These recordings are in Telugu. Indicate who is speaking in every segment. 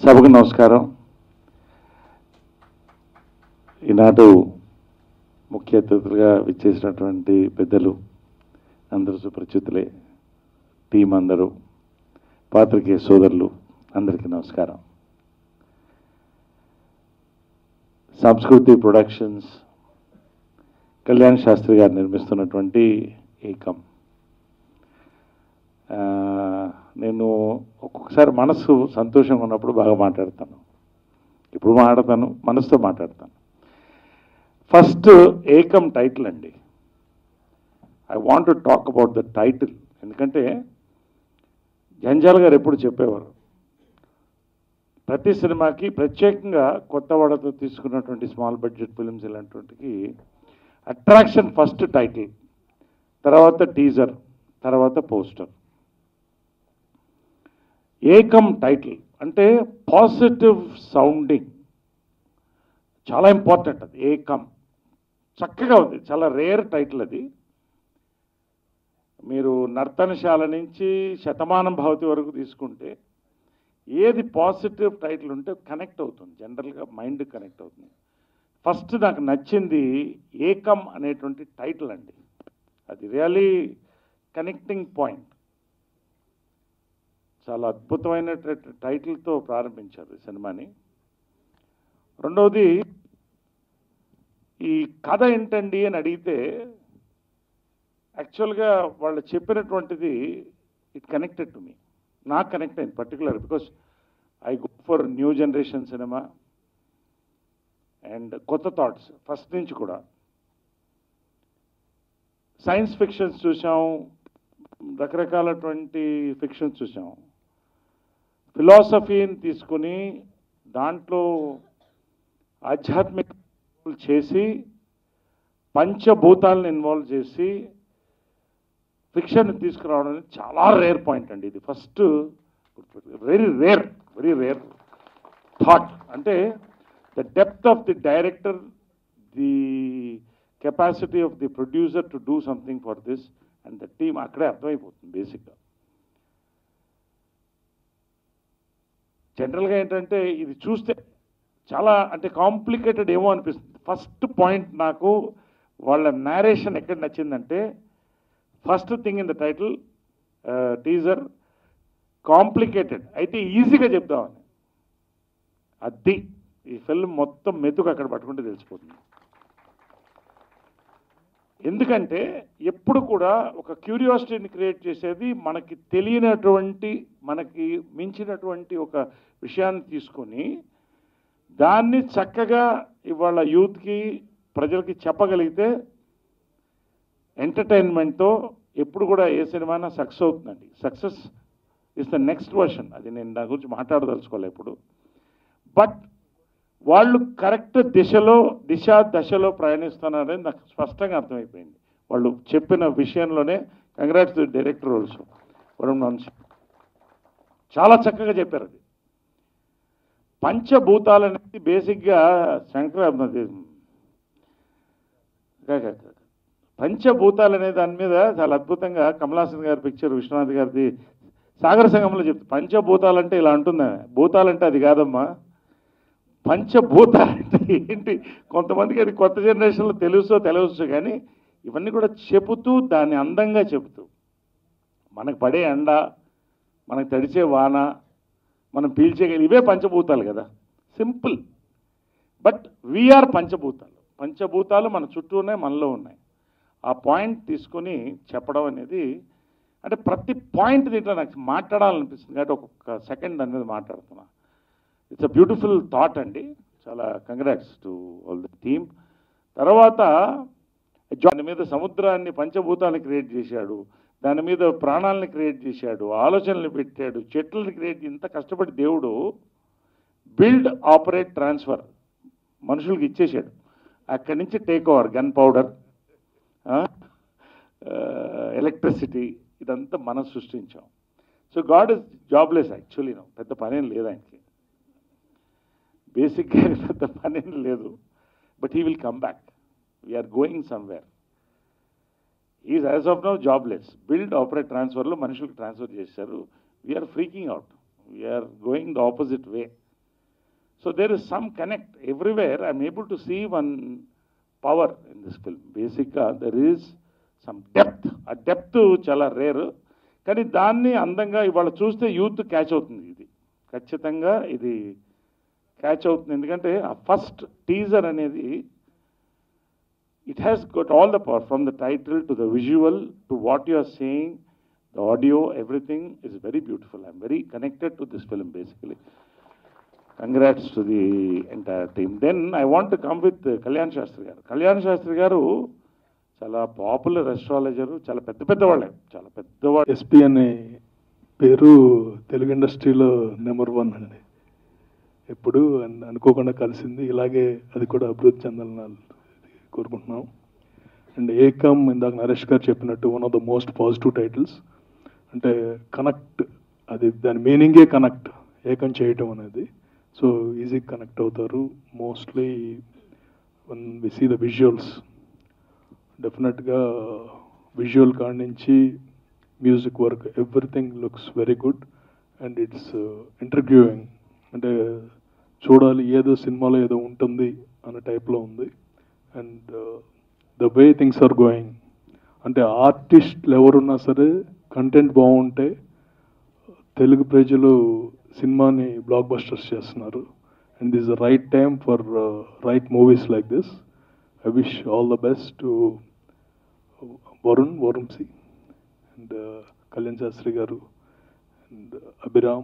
Speaker 1: సభకు నమస్కారం ఈనాడు ముఖ్య అతిథులుగా విచ్చేసినటువంటి పెద్దలు అందరూ సుపరిచితులే టీం అందరూ పాత్రికేయ సోదరులు అందరికీ నమస్కారం సంస్కృతి ప్రొడక్షన్స్ కళ్యాణ్ శాస్త్రి గారు నిర్మిస్తున్నటువంటి ఏకం ఆ, నేను ఒక్కొక్కసారి మనసు సంతోషంగా ఉన్నప్పుడు బాగా మాట్లాడతాను ఇప్పుడు మాట్లాడతాను మనసుతో మాట్లాడతాను ఫస్ట్ ఏకం టైటిల్ అండి I want to talk about the title ఎందుకంటే జంజాల్ గారు ఎప్పుడు చెప్పేవారు ప్రతి సినిమాకి ప్రత్యేకంగా కొత్త వాడతో తీసుకున్నటువంటి స్మాల్ బడ్జెట్ ఫిలిమ్స్ ఇలాంటికి అట్రాక్షన్ ఫస్ట్ టైటిల్ తర్వాత టీజర్ తర్వాత పోస్టర్ ఏకం టైటిల్ అంటే పాజిటివ్ సౌండింగ్ చాలా ఇంపార్టెంట్ అది ఏకం చక్కగా ఉంది చాలా రేర్ టైటిల్ అది మీరు నర్తనశాల నుంచి శతమానం భవతి వరకు తీసుకుంటే ఏది పాజిటివ్ టైటిల్ ఉంటే కనెక్ట్ అవుతుంది జనరల్గా మైండ్ కనెక్ట్ అవుతుంది ఫస్ట్ నాకు నచ్చింది ఏకం అనేటువంటి టైటిల్ అండి అది రియలీ కనెక్టింగ్ పాయింట్ చాలా అద్భుతమైనటువంటి టైటిల్తో ప్రారంభించారు ఈ సినిమాని రెండవది ఈ కథ ఏంటండి అని అడిగితే యాక్చువల్గా వాళ్ళు చెప్పినటువంటిది ఇట్ కనెక్టెడ్ టు మీ నాకు కనెక్ట్ అయింది particular because I go for new generation cinema and కొత్త థాట్స్ ఫస్ట్ నుంచి కూడా సైన్స్ ఫిక్షన్స్ చూసాం రకరకాలటువంటి ఫిక్షన్స్ చూసాం ఫిలాసఫీని తీసుకుని దాంట్లో ఆధ్యాత్మిక చేసి పంచభూతాలను ఇన్వాల్వ్ చేసి ఫిక్షన్ తీసుకురావడం అనేది చాలా రేర్ పాయింట్ అండి ఇది first very rare very rare thought అంటే the depth of the director the capacity of the producer to do something for this and the team అక్కడే అర్థమైపోతుంది బేసిక్గా జనరల్గా ఏంటంటే ఇది చూస్తే చాలా అంటే కాంప్లికేటెడ్ ఏమో అనిపిస్తుంది ఫస్ట్ పాయింట్ నాకు వాళ్ళ నేరేషన్ ఎక్కడ నచ్చిందంటే first thing in the title teaser complicated అయితే ఈజీగా చెప్దామని అది ఈ ఫిల్మ్ మొత్తం మెతుకు అక్కడ పట్టుకుంటే తెలిసిపోతుంది ఎందుకంటే ఎప్పుడు కూడా ఒక క్యూరియాసిటీని క్రియేట్ చేసేది మనకి తెలియనటువంటి మనకి మించినటువంటి ఒక విషయాన్ని తీసుకొని దాన్ని చక్కగా ఇవాళ యూత్కి ప్రజలకి చెప్పగలిగితే ఎంటర్టైన్మెంట్తో ఎప్పుడు కూడా ఏ సినిమా సక్సెస్ అవుతుందండి success is the next version అది నేను దాని గురించి మాట్లాడదలుచుకోలే ఇప్పుడు బట్ వాళ్ళు కరెక్ట్ దిశలో దిశ దశలో ప్రయాణిస్తున్నారని నాకు స్పష్టంగా అర్థమైపోయింది వాళ్ళు చెప్పిన విషయంలోనే congrats to director also Varun Vamsi చాలా చక్కగా చెప్పారు అది పంచభూతాలు అనేది బేసిక్గా శంకర అది కాక కాక. పంచభూతాలు అనే దాని మీద చాలా అద్భుతంగా కమలాసన్ గారి పిక్చర్ విశ్వనాథ్ గారిది సాగర సంఘంలో చెప్తే పంచభూతాలు అంటే ఇలా అంటుందా భూతాలంటే అది కాదమ్మా పంచభూతాలు అంటే ఏంటి కొంతమందికి అది కొత్త జనరేషన్లో తెలుసో తెలియచ్చు కానీ ఇవన్నీ కూడా చెబుతూ దాన్ని అందంగా చెబుతూ మనకు పడే ఎండ మనకు తడిచే వాన మనం పీల్చేయగలి ఇవే పంచభూతాలు కదా సింపుల్ బట్ వీఆర్ పంచభూతాలు పంచభూతాలు మన చుట్టూ ఉన్నాయి మనలో ఉన్నాయి ఆ పాయింట్ తీసుకొని చెప్పడం అనేది అంటే ప్రతి పాయింట్ దీంట్లో నాకు మాట్లాడాలనిపిస్తుంది కాబట్టి ఒక్కొక్క సెకండ్ దాని మీద మాట్లాడుతున్నా ఇట్స్ అ బ్యూటిఫుల్ థాట్ అండి చాలా congrats to all the team తర్వాత దాని మీద సముద్రాన్ని పంచభూతాన్ని క్రియేట్ చేశాడు దాని మీద ప్రాణాలని క్రియేట్ చేశాడు ఆలోచనలు పెట్టాడు చెట్లని క్రియేట్ ఇంత కష్టపడి దేవుడు బిల్డ్ ఆపరేట్ ట్రాన్స్ఫర్ మనుషులకి ఇచ్చేసాడు అక్కడి నుంచి take over gunpowder electricity ఇదంతా మనం సృష్టించాం so God is jobless actually పెద్ద పనేం లేదు ఆయనకి బేసిక్గా పెద్ద పనేం లేదు but he will come back we're going somewhere is as of now jobless build operate ట్రాన్స్ఫర్లో మనుషులకు ట్రాన్స్ఫర్ చేశారు we're freaking out we're going the opposite way So there is some connect everywhere. I'm able to see one power in this film. Basically, there is some depth. ఆ డెప్త్ చాలా రేర్ కానీ దాన్ని అందంగా ఇవాళ చూస్తే యూత్ క్యాచ్ అవుతుంది ఇది ఖచ్చితంగా ఇది క్యాచ్ అవుతుంది ఎందుకంటే ఆ ఫస్ట్ టీజర్ అనేది it has got all the power from the title to the visual to what you are saying, the audio, everything is very beautiful. I'm very connected to this film basically. Congrats to the entire team. Then I want to come with uh, Kalyan Shastri garu. Kalyan Shastri garu చాలా పాపులర్ అస్ట్రాలజరు చాలా పెద్ద పెద్దవాళ్ళే చాలా పెద్దవాళ్ళు
Speaker 2: ఎస్పి అనే పేరు తెలుగు ఇండస్ట్రీలో నెంబర్ వన్ అండి ఎప్పుడు అన్- అనుకోకుండా కలిసింది ఇలాగే అది కూడా అభివృద్ధి చెందాలని కోరుకుంటున్నాం అండ్ ఏకమ్ ఇందాక నరేష్ గారు చెప్పినట్టు one of the most positive titles అంటే కనెక్ట్ అది దాని మీనింగే కనెక్ట్ ఏకం చేయటం అనేది సో ఈజీ కనెక్ట్ అవుతారు mostly one we see the visuals డెఫినెట్గా విజువల్ కాడి నుంచి music work everything looks very good and it's interviewing అంటే చూడాలి ఏదో సినిమాలో ఏదో ఉంటుంది అనే టైప్లో ఉంది and the way things are going అంటే ఆర్టిస్ట్లు ఎవరున్నా సరే కంటెంట్ బాగుంటే తెలుగు ప్రజలు సినిమాని బ్లాక్ బస్టర్స్ చేస్తున్నారు and this the right time for right movies like this I wish all the best to Varun Varun C and Kalyan Shastri garu and Abhiram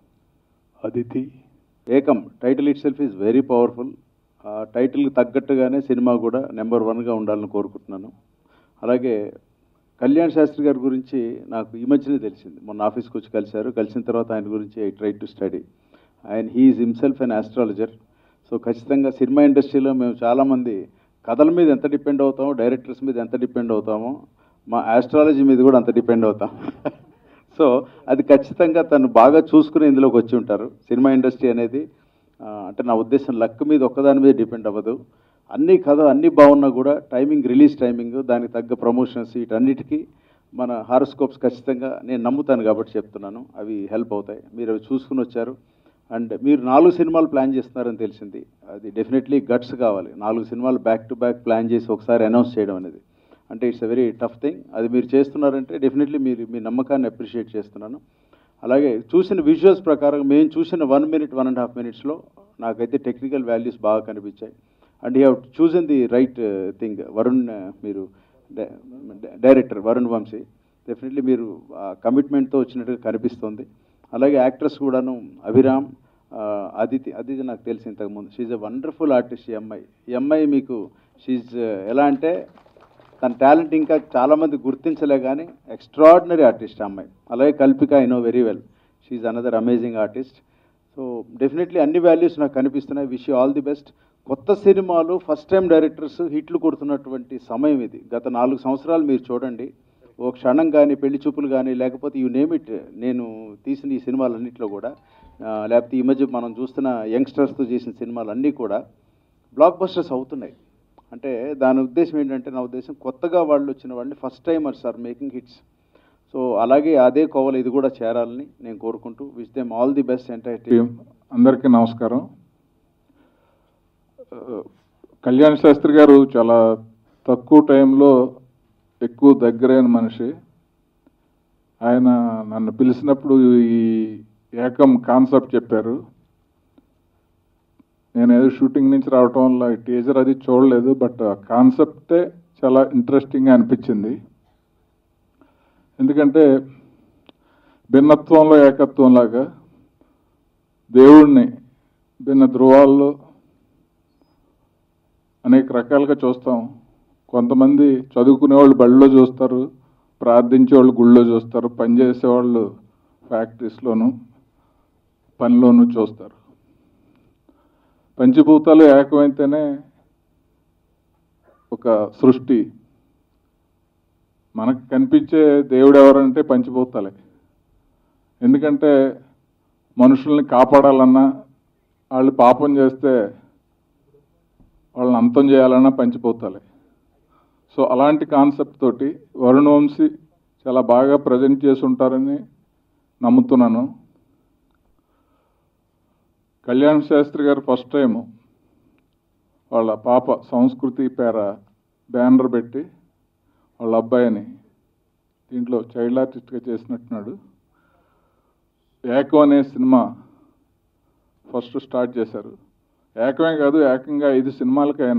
Speaker 2: Aditi
Speaker 3: Ekam title itself is very powerful ఆ టైటిల్కి తగ్గట్టుగానే సినిమా కూడా నెంబర్ వన్గా ఉండాలని కోరుకుంటున్నాను అలాగే కళ్యాణ్ శాస్త్రి గారి గురించి నాకు ఈ మధ్యనే తెలిసింది మొన్న ఆఫీస్కి వచ్చి కలిశారు కలిసిన తర్వాత ఆయన గురించి ఐ ట్రై టు స్టడీ ఆయన he is himself an astrologer so ఖచ్చితంగా సినిమా ఇండస్ట్రీలో మేము చాలామంది కథల మీద ఎంత డిపెండ్ అవుతామో డైరెక్టర్స్ మీద ఎంత డిపెండ్ అవుతామో మా ఆస్ట్రాలజీ మీద కూడా అంత డిపెండ్ అవుతాం సో అది ఖచ్చితంగా తను బాగా చూసుకుని ఇందులోకి వచ్చి ఉంటారు సినిమా ఇండస్ట్రీ అనేది ఆ, అంటే నా ఉద్దేశం లక్ మీద ఒక్కదాని మీద డిపెండ్ అవ్వదు అన్ని కథ అన్ని బాగున్నా కూడా టైమింగ్ రిలీజ్ టైమింగ్ దానికి తగ్గ ప్రమోషన్స్ వీటన్నిటికీ మన హారోస్కోప్స్ ఖచ్చితంగా నేను నమ్ముతాను కాబట్టి చెప్తున్నాను అవి హెల్ప్ అవుతాయి మీరు అవి చూసుకుని వచ్చారు అండ్ మీరు నాలుగు సినిమాలు ప్లాన్ చేస్తున్నారని తెలిసింది అది డెఫినెట్లీ గట్స్ కావాలి నాలుగు సినిమాలు బ్యాక్ టు బ్యాక్ ప్లాన్ చేసి ఒకసారి అనౌన్స్ చేయడం అనేది అంటే it's a very tough thing అది మీరు చేస్తున్నారంటే డెఫినెట్లీ మీరు మీ నమ్మకాన్ని అప్రిషియేట్ చేస్తున్నాను అలాగే చూసిన విజువల్స్ ప్రకారం మేము చూసిన one minute one and half మినిట్స్లో నాకైతే టెక్నికల్ వాల్యూస్ బాగా కనిపించాయి and you have chosen the right thing Varun uh, మీరు డైరెక్టర్ వరుణ్ వంశీ డెఫినెట్లీ మీరు కమిట్మెంట్తో వచ్చినట్టుగా కనిపిస్తుంది అలాగే యాక్ట్రెస్ కూడాను అభిరామ్ ఆ, అదితి అదితి నాకు తెలిసి ఇంతకుముందు షీజ్ ఎ వండర్ఫుల్ ఆర్టిస్ట్ ఈ అమ్మాయి ఈ అమ్మాయి మీకు షీజ్ ఎలా అంటే తన టాలెంట్ ఇంకా చాలామంది గుర్తించలే కానీ ఎక్స్ట్రాడినరీ ఆర్టిస్ట్ ఆ అమ్మాయి అలాగే Kalpika I know very well she's another amazing artist so definitely అన్ని వాల్యూస్ నాకు కనిపిస్తున్నాయి విష్ ఆల్ ది బెస్ట్ కొత్త సినిమాలు ఫస్ట్ టైం డైరెక్టర్స్ హిట్లు కొడుతున్నటువంటి సమయం ఇది గత నాలుగు సంవత్సరాలు మీరు చూడండి ఓ క్షణం కానీ పెళ్లి చూపులు కానీ లేకపోతే యూ నేమ్ ఇట్ నేను తీసిన ఈ సినిమాలన్నింటిలో కూడా ఆ, లేకపోతే ఈ మధ్య మనం చూస్తున్న యంగ్స్టర్స్తో చేసిన సినిమాలు అన్నీ కూడా బ్లాక్ బస్టర్స్ అవుతున్నాయి అంటే దాని ఉద్దేశం ఏంటంటే నా ఉద్దేశం కొత్తగా వాళ్ళు వచ్చిన వాళ్ళని first timers are making hits so అలాగే అదే కోవలు ఇది కూడా చేరాలని నేను కోరుకుంటూ wish them all the best entire team
Speaker 4: అందరికీ నమస్కారం ఆ, కళ్యాణ్ శాస్త్రి గారు చాలా తక్కువ టైంలో ఎక్కువ దగ్గరైన మనిషి ఆయన నన్ను పిలిచినప్పుడు ఈ ఏకం కాన్సెప్ట్ చెప్పారు నేను ఏదో షూటింగ్ నుంచి రావటం వల్ల టీజర్ అది చూడలేదు బట్ ఆ కాన్సెప్టే చాలా ఇంట్రెస్టింగ్గా అనిపించింది ఎందుకంటే భిన్నత్వంలో ఏకత్వం లాగా దేవుణ్ణి భిన్న ధృవాల్లో అనేక రకాలుగా చూస్తాం కొంతమంది చదువుకునే వాళ్ళు బడిలో చూస్తారు ప్రార్థించే వాళ్ళు గుళ్ళో చూస్తారు పనిచేసే వాళ్ళు ఫ్యాక్టరీస్లోను పనిలోనూ చూస్తారు పంచభూతాలు ఏకమైతేనే ఒక సృష్టి మనకు కనిపించే దేవుడు ఎవరంటే పంచభూతాలే ఎందుకంటే మనుషుల్ని కాపాడాలన్నా వాళ్ళు పాపం చేస్తే వాళ్ళని అంతం చేయాలన్నా పంచిపోతాలి సో అలాంటి కాన్సెప్ట్ తోటి వరుణ్ వంశీ చాలా బాగా ప్రజెంట్ చేసి ఉంటారని నమ్ముతున్నాను కళ్యాణ్ శాస్త్రి గారు ఫస్ట్ టైం వాళ్ళ పాప సంస్కృతి పేర బ్యానర్ పెట్టి వాళ్ళ అబ్బాయిని దీంట్లో చైల్డ్ ఆర్టిస్ట్గా చేసినట్టున్నాడు ఏకం అనే సినిమా ఫస్ట్ స్టార్ట్ చేశారు ఏకమే కాదు ఏకంగా ఐదు సినిమాలకి ఆయన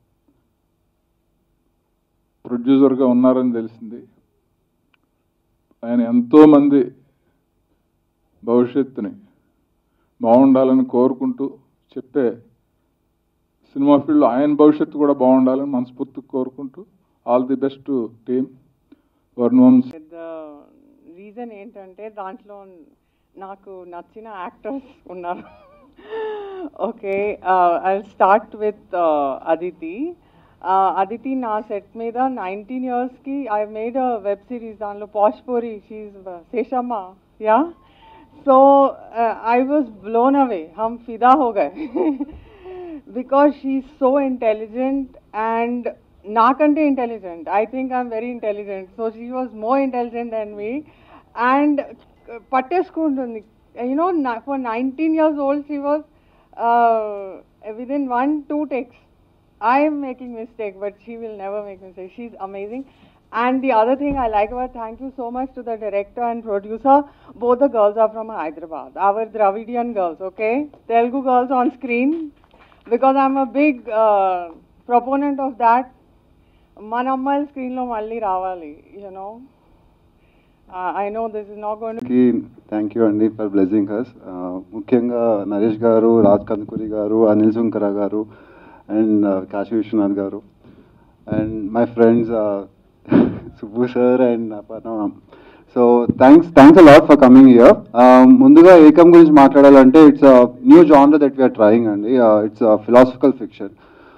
Speaker 4: ప్రొడ్యూసర్గా ఉన్నారని తెలిసింది ఆయన ఎంతోమంది భవిష్యత్తుని బాగుండాలని కోరుకుంటూ చెప్పే సినిమా ఫీల్డ్లో ఆయన భవిష్యత్తు కూడా బాగుండాలని మనస్ఫూర్తిగా కోరుకుంటూ all the best team Varun Vamsi
Speaker 5: పెద్ద రీజన్ ఏంటంటే దాంట్లో నాకు నచ్చిన యాక్టర్స్ ఉన్నారు okay I start with Aditi Aditi నా సెట్ మీద నైన్టీన్ ఇయర్స్కి I made a web series దానిలో పాష్పూరి she's Seshamma yeah so I was blown away హమ్ ఫిదా హో గए because she's so intelligent and నాకంటే intelligent I think I'm very intelligent so she was more intelligent than me and పట్టేసుకుంటుంది you know for nineteen years old she was with in one two takes I'm making mistake but she will never make mistake she is amazing And the other thing I like about thank you so much to the director and producer. Both the girls are from Hyderabad. Our Dravidian girls, okay? Telugu girls on screen. Because I'm a big uh, proponent of that. మన అమ్మాయిల స్క్రీన్లో మళ్ళీ రావాలి you know I know this is not going
Speaker 6: కి థ్యాంక్ యూ అండి ఫర్ బ్లెస్సింగ్ హస్ ముఖ్యంగా నరేష్ గారు రాజ్ కందుకూరి గారు అనిల్ సుంకర గారు and Kashi Vishwanath garu and my friends Subbu sir and Aparna so thanks thanks a lot for coming here ముందుగా ఏకం గురించి మాట్లాడాలంటే it's new genre that we're trying అండి it's philosophical fiction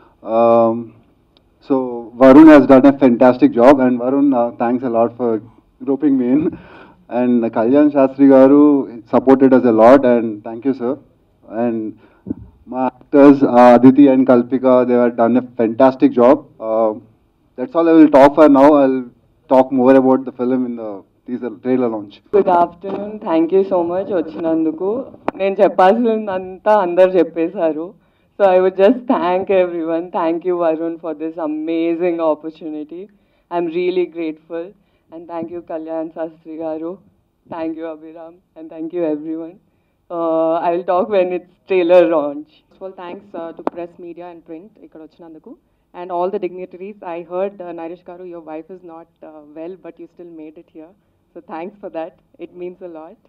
Speaker 6: so Varun has done a fantastic job and Varun thanks a lot for grouping me in and Kalyan Shastri garu supported us a lot and thank you sir and మా actors Aditi and Kalpika they are done a fantastic job that's all I will talk for now I talk more about the film in the teaser trailer launch
Speaker 5: good afternoon thank you so much వచ్చినందుకు నేను చెప్పాల్సిందంతా అందరు చెప్పేశారు so I would just thank everyone thank you Varun for this amazing opportunity I'm really grateful and thank you Kalyan Shastri garu thank you Abhiram and thank you everyone I will talk when it's trailer launch
Speaker 7: First of all, thanks uh, to press, media, and print, ఇక్కడ వచ్చినందుకు. And all the dignitaries. I heard, uh, Naresh Garu, your wife is not uh, well, but you still made it here. So thanks for that. It means a lot.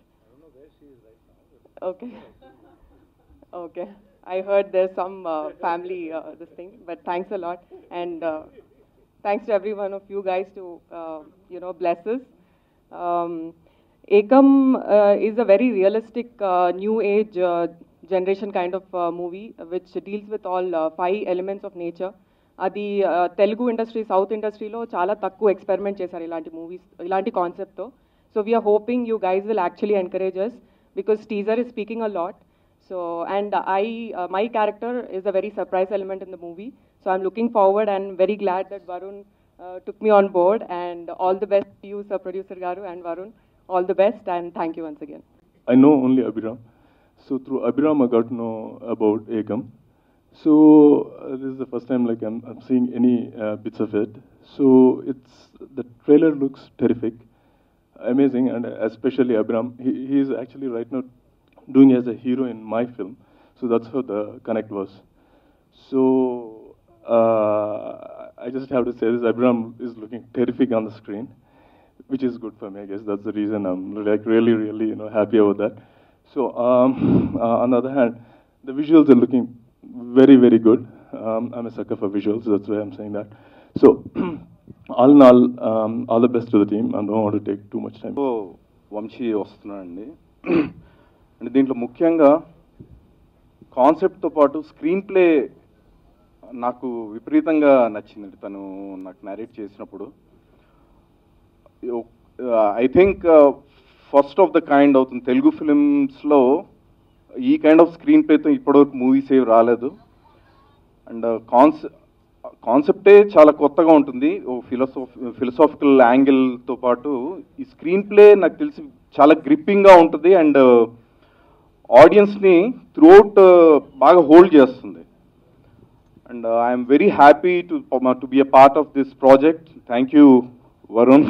Speaker 7: Okay. Okay. I heard there's some uh, family uh, this thing, but thanks a lot. And uh, thanks to every one of you guys to, uh, you know, bless us. Um, Ekam uh, is a very realistic, uh, new age uh, generation kind of uh, movie which deals with all uh, five elements of nature. అది uh, తెలుగు ఇండస్ట్రీ సౌత్ ఇండస్ట్రీలో చాలా తక్కువ ఎక్స్పెరిమెంట్ చేశారు ఇలాంటి మూవీస్ ఇలాంటి కాన్సెప్ట్తో so we are hoping you guys will actually encourage us because teaser is speaking a lot so and I my character is a very surprise element in the movie. So I'm looking forward and very glad that Varun uh, took me on board. And all the best to you, Sir Producer Garu and Varun. All the best and thank you once again.
Speaker 2: I know only Abhiram. So through Abhiram, I got to know about Ekam. So uh, this is the first time like I'm, I'm seeing any uh, bits of it. So it's the trailer looks terrific, amazing, and especially Abhiram. He, he is actually right now doing as a hero in my film. So that's how the connect was. So uh, I just have to say this: Abhiram is looking terrific on the screen which is good for me. I guess that's the reason I'm like really, really, you know, happy about that. So um, uh, on the other hand, the visuals are looking very, very good. Um, I'm a sucker for visuals, that's why I'm saying that. So all in all, um, all the best to the team. I don't want to take too much time.
Speaker 8: So Vamshi వస్తున్నాడండి అంటే దీంట్లో ముఖ్యంగా కాన్సెప్ట్తో పాటు స్క్రీన్ ప్లే నాకు విపరీతంగా నచ్చిందండి తను నాకు నరేట్ చేసినప్పుడు I think first of the kind అవుతుంది తెలుగు ఫిలిమ్స్లో ఈ కైండ్ ఆఫ్ స్క్రీన్ ప్లేతో ఇప్పటివరకు మూవీస్ ఏవి రాలేదు అండ్ కాన్సె కాన్సెప్టే చాలా కొత్తగా ఉంటుంది ఓ ఫిలోసాఫ్ ఫిలసాఫికల్ యాంగిల్తో పాటు ఈ స్క్రీన్ ప్లే నాకు తెలిసి చాలా గ్రిప్పింగ్గా ఉంటుంది అండ్ ఆడియన్స్ని త్రూఅవుట్ బాగా హోల్డ్ చేస్తుంది and I'm very happy to to be a part of this project thank you Varun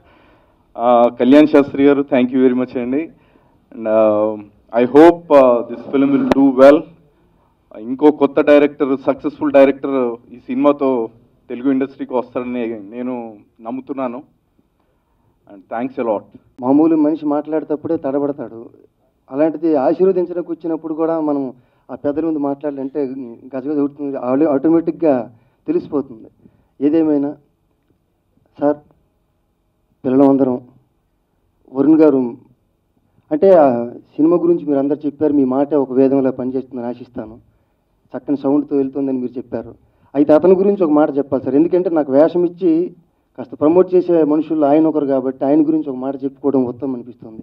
Speaker 8: Kalyan Shastri garu thank you very much అండి and I hope this film will do well ఇంకో కొత్త డైరెక్టర్ సక్సెస్ఫుల్ డైరెక్టర్ ఈ సినిమాతో తెలుగు ఇండస్ట్రీకి వస్తాడని నేను నమ్ముతున్నాను అండ్ థ్యాంక్స్ అలాట్
Speaker 9: మామూలు మనిషి మాట్లాడేటప్పుడే తడబడతాడు అలాంటిది ఆశీర్వదించడానికి వచ్చినప్పుడు కూడా మనం ఆ పెద్దల ముందు మాట్లాడాలంటే గజగజ ఉడుతుంది ఆటో- ఆటోమేటిక్గా తెలిసిపోతుంది ఏదేమైనా సార్ పిల్లలందరం వరుణ్ గారు అంటే ఆ సినిమా గురించి మీరు అందరు చెప్పారు మీ మాట ఒక వేదంలో పనిచేస్తుందని ఆశిస్తాను చక్కని సౌండ్తో వెళ్తుందని మీరు చెప్పారు అయితే అతని గురించి ఒక మాట చెప్పాలి సార్ ఎందుకంటే నాకు వేషం ఇచ్చి కాస్త ప్రమోట్ చేసే మనుషులు ఆయన ఒకరు కాబట్టి ఆయన గురించి ఒక మాట చెప్పుకోవడం ఉత్తమం అనిపిస్తుంది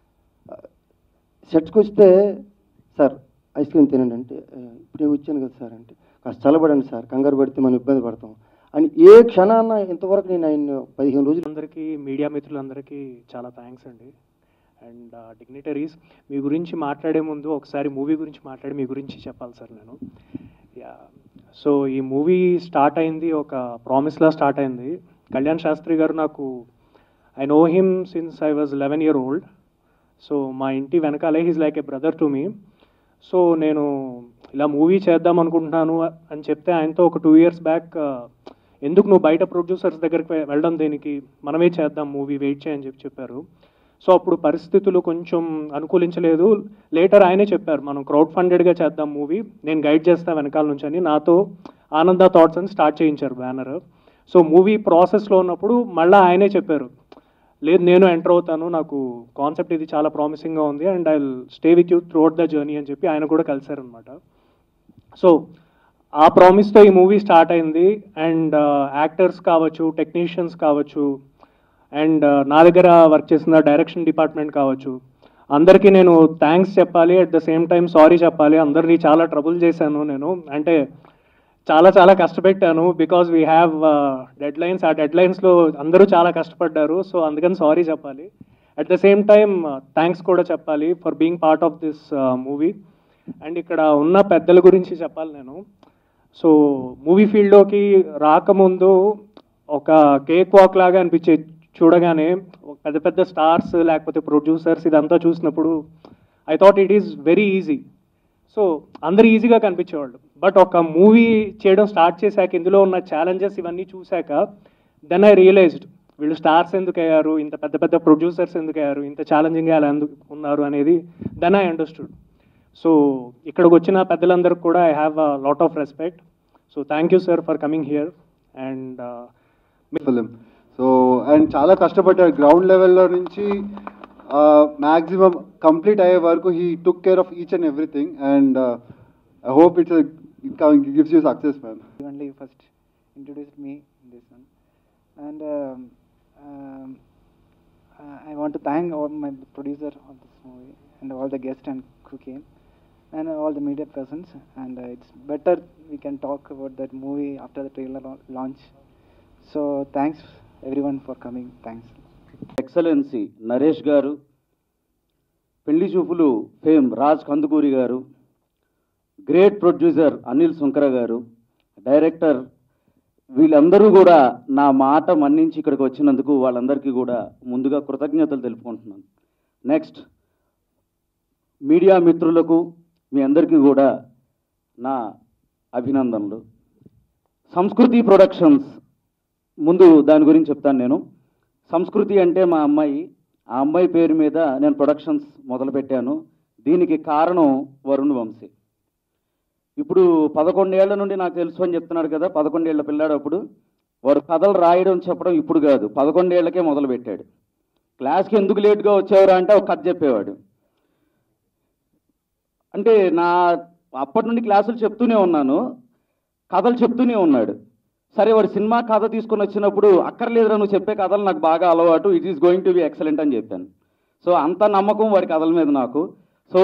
Speaker 9: సెట్స్కి వస్తే సార్ ఐస్ క్రీమ్ తినండి అంటే "ఆ, ఇప్పుడే వచ్చాను కదా సార్ అంటే కాస్త చల్లబడండి సార్ కంగారు పడితే మనం ఇబ్బంది పడతాం అని ఏ క్షణాన ఇంతవరకు నేను ఆయన పదిహేను రోజులు
Speaker 10: అందరికీ మీడియా మిత్రులందరికీ చాలా థ్యాంక్స్ అండి అండ్ డిగ్నిటరీస్ మీ గురించి మాట్లాడే ముందు ఒకసారి మూవీ గురించి మాట్లాడి మీ గురించి చెప్పాలి సార్ నేను యా సో ఈ మూవీ స్టార్ట్ అయింది ఒక ప్రామిస్లా స్టార్ట్ అయింది కళ్యాణ్ శాస్త్రి గారు నాకు I know him since I was eleven year old so మా ఇంటి వెనకాలే he's like a brother to me so నేను ఇలా మూవీ చేద్దాం అనుకుంటున్నాను అని చెప్తే ఆయనతో ఒక టూ ఇయర్స్ బ్యాక్ ఎందుకు నువ్వు బయట ప్రొడ్యూసర్స్ దగ్గరికి వె- వెళ్ళడం దేనికి మనమే చేద్దాం మూవీ వెయిట్ చేయని చెప్పి చెప్పారు సో అప్పుడు పరిస్థితులు కొంచెం అనుకూలించలేదు లేటర్ ఆయనే చెప్పారు మనం క్రౌడ్ ఫండెడ్గా చేద్దాం మూవీ నేను గైడ్ చేస్తా వెనకాల నుంచి అని నాతో ఆనంద థాట్స్ అని స్టార్ట్ చేయించారు బ్యానర్ సో మూవీ ప్రాసెస్లో ఉన్నప్పుడు మళ్ళీ ఆయనే చెప్పారు లేదు నేను ఎంటర్ అవుతాను నాకు కాన్సెప్ట్ ఇది చాలా ప్రామిసింగ్గా ఉంది and I stay with you throughout the journey అని చెప్పి ఆయన కూడా కలిశారనమాట సో ఆ ప్రామిస్తో ఈ మూవీ స్టార్ట్ అయింది అండ్ యాక్టర్స్ కావచ్చు టెక్నీషియన్స్ కావచ్చు అండ్ నా దగ్గర వర్క్ చేసిన డైరెక్షన్ డిపార్ట్మెంట్ కావచ్చు అందరికీ నేను థ్యాంక్స్ చెప్పాలి at the same time sorry చెప్పాలి అందరినీ చాలా ట్రబుల్ చేశాను నేను అంటే చాలా చాలా కష్టపెట్టాను because we have deadlines ఆ డెడ్ లైన్స్లో అందరూ చాలా కష్టపడ్డారు సో అందుకని సారీ చెప్పాలి at the same time thanks కూడా చెప్పాలి for being part of this movie and ఇక్కడ ఉన్న పెద్దల గురించి చెప్పాలి నేను సో మూవీ ఫీల్డ్లోకి రాకముందు ఒక కేక్ వాక్ లాగా అనిపించే చూడగానే ఒక పెద్ద పెద్ద స్టార్స్ లేకపోతే ప్రొడ్యూసర్స్ ఇదంతా చూసినప్పుడు I thought it is very easy so అందరు ఈజీగా కనిపించేవాళ్ళు బట్ ఒక మూవీ చేయడం స్టార్ట్ చేశాక ఇందులో ఉన్న ఛాలెంజెస్ ఇవన్నీ చూశాక దెన్ ఐ రియలైజ్డ్ వీళ్ళు స్టార్స్ ఎందుకు అయ్యారు ఇంత పెద్ద పెద్ద ప్రొడ్యూసర్స్ ఎందుకు అయ్యారు ఇంత ఛాలెంజింగ్గా ఎలా ఎందుకు ఉన్నారు అనేది దెన్ ఐ అండర్స్టూడ్ సో ఇక్కడికి వచ్చిన పెద్దలందరికీ కూడా I have a lot of respect so thank you sir for coming here and
Speaker 6: film so and చాలా కష్టపడ్డాడు గ్రౌండ్ లెవెల్లో నుంచి మ్యాక్సిమం కంప్లీట్ అయ్యే వరకు he took care of each and everything and I hope it's it gives you success ma'am
Speaker 11: only first introduced me in this one. And um, um, uh, I want to thank all my producer of this movie and all the guests and who came and all the media persons. And uh, it's better we can talk about that movie after the trailer lau- launch. So thanks everyone for coming. Thanks.
Speaker 12: Excellency Naresh garu పెళ్లి చూపులు ఫేమ్ రాజ్ కందుకూరి గారు గ్రేట్ ప్రొడ్యూసర్ అనిల్ సుంకర గారు డైరెక్టర్ వీళ్ళందరూ కూడా నా మాట మన్నించి ఇక్కడికి వచ్చినందుకు వాళ్ళందరికీ కూడా ముందుగా కృతజ్ఞతలు తెలుపుకుంటున్నాను నెక్స్ట్ మీడియా మిత్రులకు మీ అందరికీ కూడా నా అభినందనలు సంస్కృతి ప్రొడక్షన్స్ ముందు దాని గురించి చెప్తాను నేను సంస్కృతి అంటే మా అమ్మాయి ఆ అమ్మాయి పేరు మీద నేను ప్రొడక్షన్స్ మొదలుపెట్టాను దీనికి కారణం వరుణ్ వంశీ ఇప్పుడు పదకొండేళ్ల నుండి నాకు తెలుసు అని చెప్తున్నాడు కదా పదకొండేళ్ల పిల్లాడు అప్పుడు వాడు కథలు రాయడం చెప్పడం ఇప్పుడు కాదు పదకొండేళ్లకే మొదలుపెట్టాడు క్లాస్కి ఎందుకు లేట్గా వచ్చేవారు అంటే ఒక కథ చెప్పేవాడు అంటే నా అప్పటి నుండి క్లాసులు చెప్తూనే ఉన్నాను కథలు చెప్తూనే ఉన్నాడు సరే వాడు సినిమా కథ తీసుకొని వచ్చినప్పుడు అక్కర్లేదురా నువ్వు చెప్పే కథలు నాకు బాగా అలవాటు it is going to be excellent అని చెప్పాను సో అంత నమ్మకం వాడి కథల మీద నాకు సో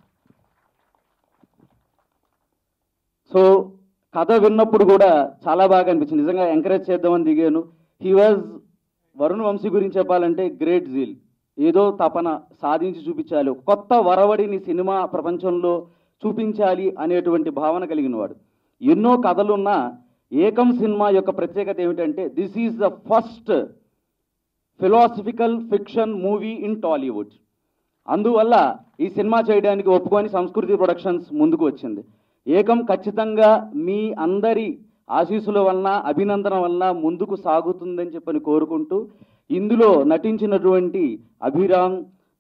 Speaker 12: సో కథ విన్నప్పుడు కూడా చాలా బాగా అనిపించింది నిజంగా ఎంకరేజ్ చేద్దామని దిగాను హీ వాజ్ వరుణ్ వంశీ గురించి చెప్పాలంటే గ్రేట్ జీల్ ఏదో తపన సాధించి చూపించాలి ఒక కొత్త వరవడిని సినిమా ప్రపంచంలో చూపించాలి అనేటువంటి భావన కలిగిన వాడు ఎన్నో కథలున్నా ఏకం సినిమా యొక్క ప్రత్యేకత ఏమిటంటే this is the first philosophical fiction movie in Tollywood అందువల్ల ఈ సినిమా చేయడానికి ఒప్పుకొని సంస్కృతి ప్రొడక్షన్స్ ముందుకు వచ్చింది ఏకం ఖచ్చితంగా మీ అందరి ఆశీస్సుల వలన అభినందన వలన ముందుకు సాగుతుందని చెప్పని కోరుకుంటూ ఇందులో నటించినటువంటి అభిరామ్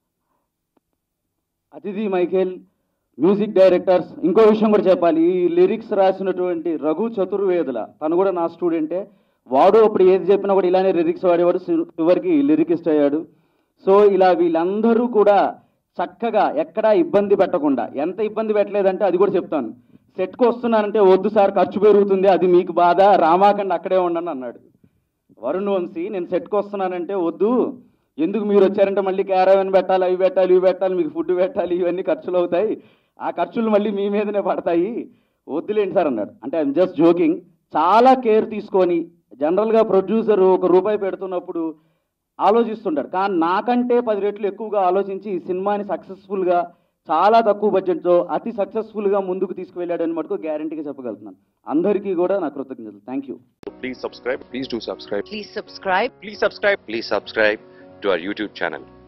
Speaker 12: అతిథి మైఖేల్ మ్యూజిక్ డైరెక్టర్స్ ఇంకో విషయం కూడా చెప్పాలి ఈ లిరిక్స్ రాసినటువంటి రఘు చతుర్వేదుల తను కూడా నా స్టూడెంటే వాడు అప్పుడు ఏది చెప్పినా కూడా ఇలానే లిరిక్స్ వాడేవాడు సి- చివరికి లిరికిస్ట్ అయ్యాడు సో ఇలా వీళ్ళందరూ కూడా చక్కగా ఎక్కడా ఇబ్బంది పెట్టకుండా ఎంత ఇబ్బంది పెట్టలేదంటే అది కూడా చెప్తాను సెట్కి వస్తున్నానంటే వద్దు సార్ ఖర్చు పెరుగుతుంది అది మీకు బాధ రామాకండి అక్కడే ఉండండి అన్నాడు వరుణ్ వంశీ నేను సెట్కి వస్తున్నానంటే వద్దు ఎందుకు మీరు వచ్చారంటే మళ్ళీ క్యారవన్ పెట్టాలి అవి పెట్టాలి ఇవి పెట్టాలి మీకు ఫుడ్ పెట్టాలి ఇవన్నీ ఖర్చులు అవుతాయి ఆ ఖర్చులు మళ్ళీ మీ మీదనే పడతాయి వద్దులేండి సార్ అన్నాడు అంటే ఐఎమ్ జస్ట్ జోకింగ్ చాలా కేర్ తీసుకొని జనరల్గా ప్రొడ్యూసర్ ఒక రూపాయి పెడుతున్నప్పుడు ఆలోచిస్తుంటాడు కానీ నాకంటే పది రెట్లు ఎక్కువగా ఆలోచించి ఈ సినిమాని సక్సెస్ఫుల్గా చాలా తక్కువ బడ్జెట్తో అతి సక్సెస్ఫుల్గా ముందుకు తీసుకువెళ్ళాడని మటుకు గ్యారంటీగా చెప్పగలుగుతున్నాను అందరికీ కూడా నా కృతజ్ఞతలు thank you
Speaker 13: Please subscribe. Please do subscribe.
Speaker 14: Please subscribe.
Speaker 13: Please subscribe. Please subscribe to our YouTube channel.